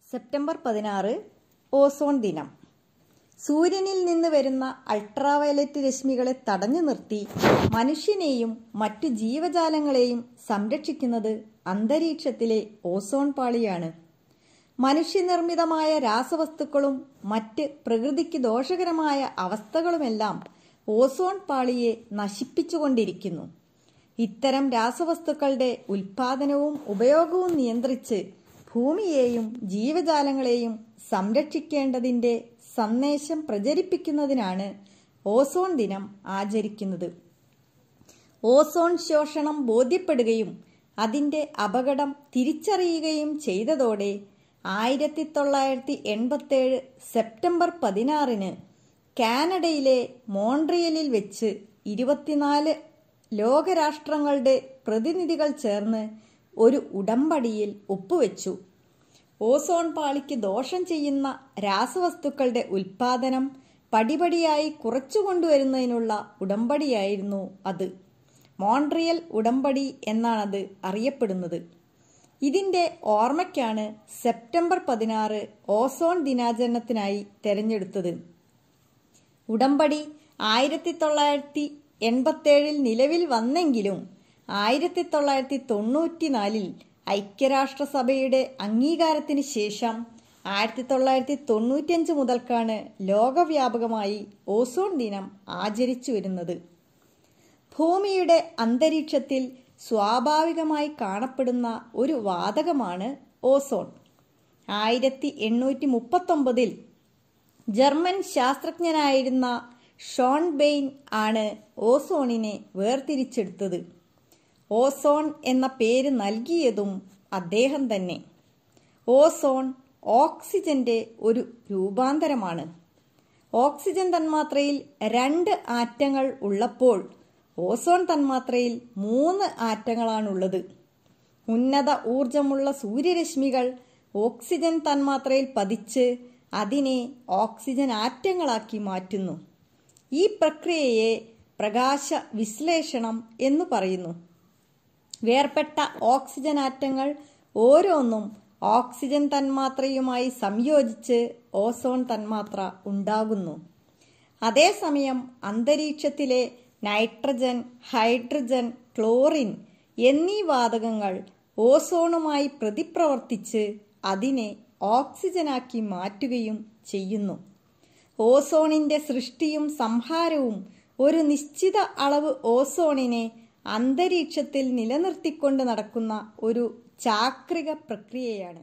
September പതിനാറ് ozone ദിനം സൂര്യനിൽ നിന്ന് വരുന്ന അൾട്രാവയലറ്റ് രശ്മികളെ തടഞ്ഞു നിർത്തി മനുഷ്യനെയും മറ്റു ജീവജാലങ്ങളെയും സംരക്ഷിക്കുന്നത് അന്തരീക്ഷത്തിലെ ഓസോൺ പാളിയാണ് മനുഷ്യനിർമ്മിതമായ രാസവസ്തുക്കളും മറ്റ് പ്രകൃതിക്ക് ദോഷകരമായ അവസ്ഥകളുമെല്ലാം ഓസോൺ പാളിയെ നശിപ്പിച്ചുകൊണ്ടിരിക്കുന്നു ഇത്തരം രാസവസ്തുക്കളുടെ ഉൽപാദനവും ഉപയോഗവും നിയന്ത്രിച്ച് ഭൂമിയെയും ജീവജാലങ്ങളെയും സംരക്ഷിക്കേണ്ടതിന്റെ സന്ദേശം പ്രചരിപ്പിക്കുന്നതിനാണ് ഓസോൺ ദിനം ആചരിക്കുന്നത് ഓസോൺ ശോഷണം ബോധ്യപ്പെടുകയും അതിന്റെ അപകടം തിരിച്ചറിയുകയും ചെയ്തതോടെ ആയിരത്തി തൊള്ളായിരത്തി എൺപത്തേഴ് സെപ്റ്റംബർ പതിനാറിന് കാനഡയിലെ മോൺട്രിയലിൽ വെച്ച് ഇരുപത്തിനാല് ലോകരാഷ്ട്രങ്ങളുടെ പ്രതിനിധികൾ ചേർന്ന് ഒരു ഉടമ്പടിയിൽ ഒപ്പുവെച്ചു ഓസോൺ പാളിക്ക് ദോഷം ചെയ്യുന്ന രാസവസ്തുക്കളുടെ ഉൽപാദനം പടിപടിയായി കുറച്ചുകൊണ്ടുവരുന്നതിനുള്ള ഉടമ്പടിയായിരുന്നു അത് മോൺട്രിയൽ ഉടമ്പടി എന്നാണത് അറിയപ്പെടുന്നത് ഇതിന്റെ ഓർമ്മയ്ക്കാണ് സെപ്റ്റംബർ പതിനാറ് ഓസോൺ ദിനാചരണത്തിനായി തെരഞ്ഞെടുത്തത് ഉടമ്പടി ആയിരത്തി തൊള്ളായിരത്തി എൺപത്തേഴിൽ നിലവിൽ വന്നെങ്കിലും ആയിരത്തി തൊള്ളായിരത്തി തൊണ്ണൂറ്റിനാലിൽ ഐക്യരാഷ്ട്രസഭയുടെ അംഗീകാരത്തിന് ശേഷം ആയിരത്തി തൊള്ളായിരത്തി തൊണ്ണൂറ്റിയഞ്ച് മുതൽക്കാണ് ലോകവ്യാപകമായി ഓസോൺ ദിനം ആചരിച്ചു വരുന്നത് ഭൂമിയുടെ അന്തരീക്ഷത്തിൽ സ്വാഭാവികമായി കാണപ്പെടുന്ന ഒരു വാതകമാണ് ഓസോൺ ആയിരത്തി എണ്ണൂറ്റി മുപ്പത്തൊമ്പതിൽ ജർമ്മൻ ശാസ്ത്രജ്ഞനായിരുന്ന ഷോൺ ബെയിൻ ആണ് ഓസോണിനെ വേർതിരിച്ചെടുത്തത് ഓസോൺ എന്ന പേര് നൽകിയതും അദ്ദേഹം തന്നെ ഓസോൺ ഓക്സിജന്റെ ഒരു രൂപാന്തരമാണ് ഓക്സിജൻ തന്മാത്രയിൽ രണ്ട് ആറ്റങ്ങൾ ഉള്ളപ്പോൾ ഓസോൺ തന്മാത്രയിൽ മൂന്ന് ആറ്റങ്ങളാണുള്ളത് ഉന്നത ഊർജമുള്ള സൂര്യരശ്മികൾ ഓക്സിജൻ തന്മാത്രയിൽ പതിച്ച് അതിനെ ഓക്സിജൻ ആറ്റങ്ങളാക്കി മാറ്റുന്നു ഈ പ്രക്രിയയെ പ്രകാശ വിശ്ലേഷണം എന്നു പറയുന്നു വേർപെട്ട ഓക്സിജൻ ആറ്റങ്ങൾ ഓരോന്നും ഓക്സിജൻ തന്മാത്രയുമായി സംയോജിച്ച് ഓസോൺ തന്മാത്ര ഉണ്ടാകുന്നു അതേസമയം അന്തരീക്ഷത്തിലെ നൈട്രജൻ ഹൈഡ്രജൻ ക്ലോറിൻ എന്നീ വാതകങ്ങൾ ഓസോണുമായി പ്രതിപ്രവർത്തിച്ച് അതിനെ ഓക്സിജനാക്കി മാറ്റുകയും ചെയ്യുന്നു ഓസോണിന്റെ സൃഷ്ടിയും സംഹാരവും ഒരു നിശ്ചിത അളവ് ഓസോണിനെ അന്തരീക്ഷത്തിൽ നിലനിർത്തിക്കൊണ്ട് നടക്കുന്ന ഒരു ചാക്രിക പ്രക്രിയയാണ്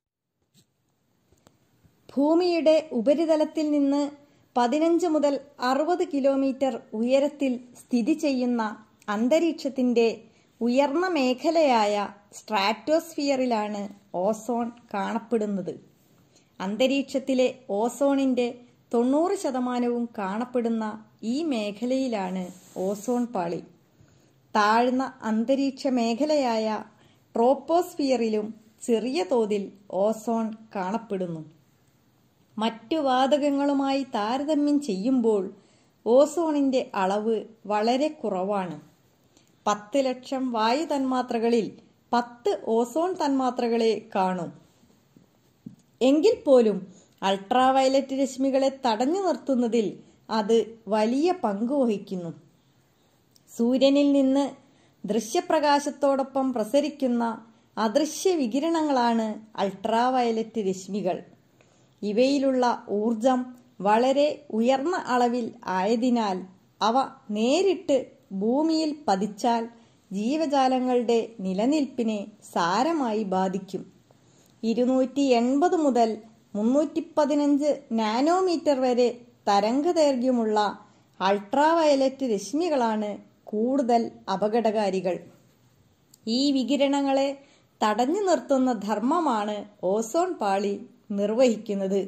ഭൂമിയുടെ ഉപരിതലത്തിൽ നിന്ന് പതിനഞ്ച് മുതൽ അറുപത് കിലോമീറ്റർ ഉയരത്തിൽ സ്ഥിതി ചെയ്യുന്ന അന്തരീക്ഷത്തിന്റെ ഉയർന്ന മേഖലയായ സ്ട്രാറ്റോസ്ഫിയറിലാണ് ഓസോൺ കാണപ്പെടുന്നത് അന്തരീക്ഷത്തിലെ ഓസോണിന്റെ തൊണ്ണൂറ് ശതമാനവും കാണപ്പെടുന്ന ഈ മേഖലയിലാണ് ഓസോൺ പാളി താഴ്ന്ന അന്തരീക്ഷ മേഖലയായ ട്രോപ്പോസ്ഫിയറിലും ചെറിയ തോതിൽ ഓസോൺ കാണപ്പെടുന്നു മറ്റു വാതകങ്ങളുമായി താരതമ്യം ചെയ്യുമ്പോൾ ഓസോണിന്റെ അളവ് വളരെ കുറവാണ് പത്ത് ലക്ഷം വായു തന്മാത്രകളിൽ പത്ത് ഓസോൺ തന്മാത്രകളെ കാണും എങ്കിൽ പോലും അൾട്രാവയലറ്റ് രശ്മികളെ തടഞ്ഞു നിർത്തുന്നതിൽ അത് വലിയ പങ്ക് വഹിക്കുന്നു സൂര്യനിൽ നിന്ന് ദൃശ്യപ്രകാശത്തോടൊപ്പം പ്രസരിക്കുന്ന അദൃശ്യ വികിരണങ്ങളാണ് അൾട്രാവയലറ്റ് രശ്മികൾ ഇവയിലുള്ള ഊർജം വളരെ ഉയർന്ന അളവിൽ ആയതിനാൽ അവ നേരിട്ട് ഭൂമിയിൽ പതിച്ചാൽ ജീവജാലങ്ങളുടെ നിലനിൽപ്പിനെ സാരമായി ബാധിക്കും ഇരുന്നൂറ്റി എൺപത് മുതൽ മുന്നൂറ്റി പതിനഞ്ച് നാനോമീറ്റർ വരെ തരംഗദൈർഘ്യമുള്ള അൾട്രാവയലറ്റ് രശ്മികളാണ് കൂടുതൽ അപകടകാരികൾ ഈ വികിരണങ്ങളെ തടഞ്ഞു നിർത്തുന്ന ധർമ്മമാണ് ഓസോൺ പാളി നിർവഹിക്കുന്നത്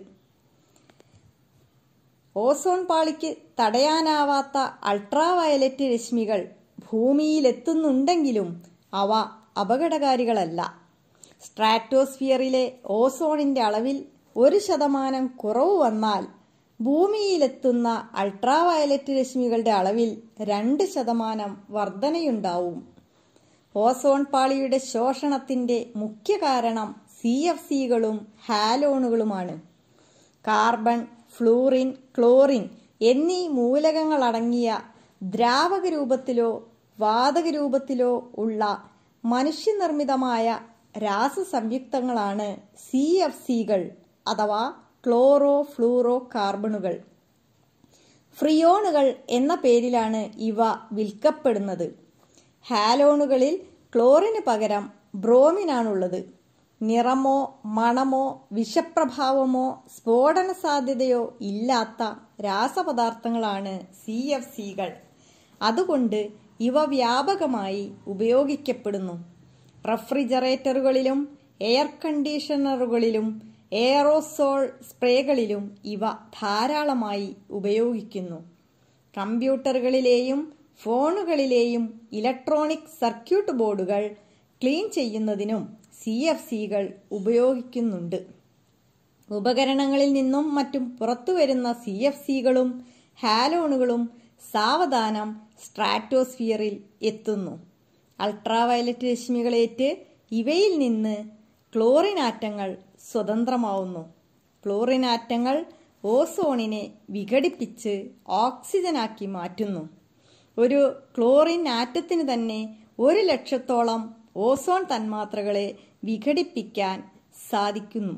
ഓസോൺ പാളിക്ക് തടയാനാവാത്ത അൾട്രാവയലറ്റ് രശ്മികൾ ഭൂമിയിലെത്തുന്നുണ്ടെങ്കിലും അവ അപകടകാരികളല്ല സ്ട്രാറ്റോസ്ഫിയറിലെ ഓസോണിന്റെ അളവിൽ ഒരു ശതമാനം കുറവ് വന്നാൽ ഭൂമിയിലെത്തുന്ന അൾട്രാവയലറ്റ് രശ്മികളുടെ അളവിൽ രണ്ട് ശതമാനം വർധനയുണ്ടാവും ഓസോൺ പാളിയുടെ ശോഷണത്തിന്റെ മുഖ്യ കാരണം സി എഫ് സികളും ഹാലോണുകളുമാണ് കാർബൺ ഫ്ലൂറിൻ ക്ലോറിൻ എന്നീ മൂലകങ്ങളടങ്ങിയ ദ്രാവക രൂപത്തിലോ വാതക രൂപത്തിലോ ഉള്ള മനുഷ്യനിർമ്മിതമായ രാസസംയുക്തങ്ങളാണ് സി എഫ് സികൾ അഥവാ ക്ലോറോ ഫ്ലൂറോ കാർബണുകൾ ഫ്രിയോണുകൾ എന്ന പേരിലാണ് ഇവ വിൽക്കപ്പെടുന്നത് ഹാലോണുകളിൽ ക്ലോറിന് പകരം ബ്രോമിനാണുള്ളത് നിറമോ മണമോ വിഷപ്രഭാവമോ സ്ഫോടന സാധ്യതയോ ഇല്ലാത്ത രാസപദാർത്ഥങ്ങളാണ് സി എഫ് സികൾ അതുകൊണ്ട് ഇവ വ്യാപകമായി ഉപയോഗിക്കപ്പെടുന്നു റഫ്രിജറേറ്ററുകളിലും എയർ കണ്ടീഷണറുകളിലും എയറോസോൾ സ്പ്രേകളിലും ഇവ ധാരാളമായി ഉപയോഗിക്കുന്നു കമ്പ്യൂട്ടറുകളിലെയും ഫോണുകളിലെയും ഇലക്ട്രോണിക് സർക്യൂട്ട് ബോർഡുകൾ ക്ലീൻ ചെയ്യുന്നതിനും സി എഫ് സികൾ ഉപയോഗിക്കുന്നുണ്ട് ഉപകരണങ്ങളിൽ നിന്നും മറ്റും പുറത്തുവരുന്ന സി എഫ് സികളും ഹാലോണുകളും സാവധാനം സ്ട്രാറ്റോസ്ഫിയറിൽ എത്തുന്നു അൾട്രാവയലറ്റ് രശ്മികളേറ്റ് ഇവയിൽ നിന്ന് ക്ലോറിൻ ആറ്റങ്ങൾ സ്വതന്ത്രമാവുന്നു ക്ലോറിൻ ആറ്റങ്ങൾ ഓസോണിനെ വിഘടിപ്പിച്ച് ഓക്സിജനാക്കി മാറ്റുന്നു ഒരു ക്ലോറിൻ ആറ്റത്തിന് തന്നെ ഒരു ലക്ഷത്തോളം ഓസോൺ തന്മാത്രകളെ വിഘടിപ്പിക്കാൻ സാധിക്കുന്നു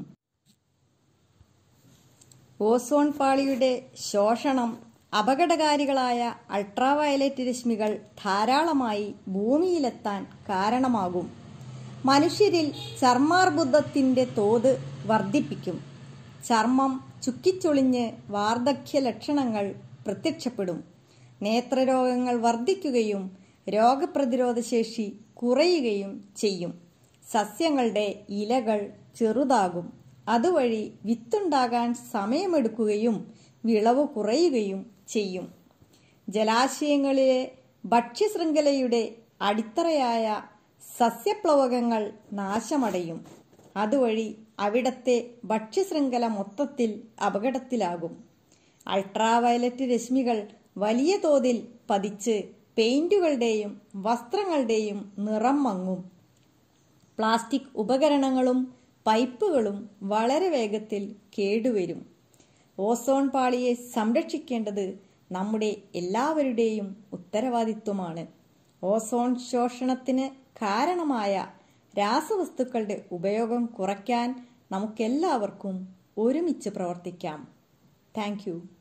ഓസോൺ പാളിയുടെ ശോഷണം അപകടകാരികളായ അൾട്രാവയലറ്റ് രശ്മികൾ ധാരാളമായി ഭൂമിയിലെത്താൻ കാരണമാകും മനുഷ്യരിൽ ചർമാർബുദത്തിന്റെ തോത് വർദ്ധിപ്പിക്കും ചർമ്മം ചുക്കിച്ചൊളിഞ്ഞ് വാർദ്ധക്യ ലക്ഷണങ്ങൾ പ്രത്യക്ഷപ്പെടും നേത്രരോഗങ്ങൾ വർദ്ധിക്കുകയും രോഗപ്രതിരോധ ശേഷി കുറയുകയും ചെയ്യും സസ്യങ്ങളുടെ ഇലകൾ ചെറുതാകും അതുവഴി വിത്തുണ്ടാകാൻ സമയമെടുക്കുകയും വിളവ് കുറയുകയും ചെയ്യും ജലാശയങ്ങളിലെ ഭക്ഷ്യശൃംഖലയുടെ അടിത്തറയായ സസ്യപ്ലവകങ്ങൾ നാശമടയും അതുവഴി അവിടത്തെ ഭക്ഷ്യശൃംഖല മൊത്തത്തിൽ അപകടത്തിലാകും അൾട്രാവയലറ്റ് രശ്മികൾ വലിയ തോതിൽ പതിച്ച് പെയിന്റുകളുടെയും വസ്ത്രങ്ങളുടെയും നിറം മങ്ങും പ്ലാസ്റ്റിക് ഉപകരണങ്ങളും പൈപ്പുകളും വളരെ വേഗത്തിൽ കേടുവരും ഓസോൺ പാളിയെ സംരക്ഷിക്കേണ്ടത് നമ്മുടെ എല്ലാവരുടെയും ഉത്തരവാദിത്വമാണ് ഓസോൺ ശോഷണത്തിന് കാരണമായ രാസവസ്തുക്കളുടെ ഉപയോഗം കുറയ്ക്കാൻ നമുക്കെല്ലാവർക്കും ഒരുമിച്ച് പ്രവർത്തിക്കാം താങ്ക്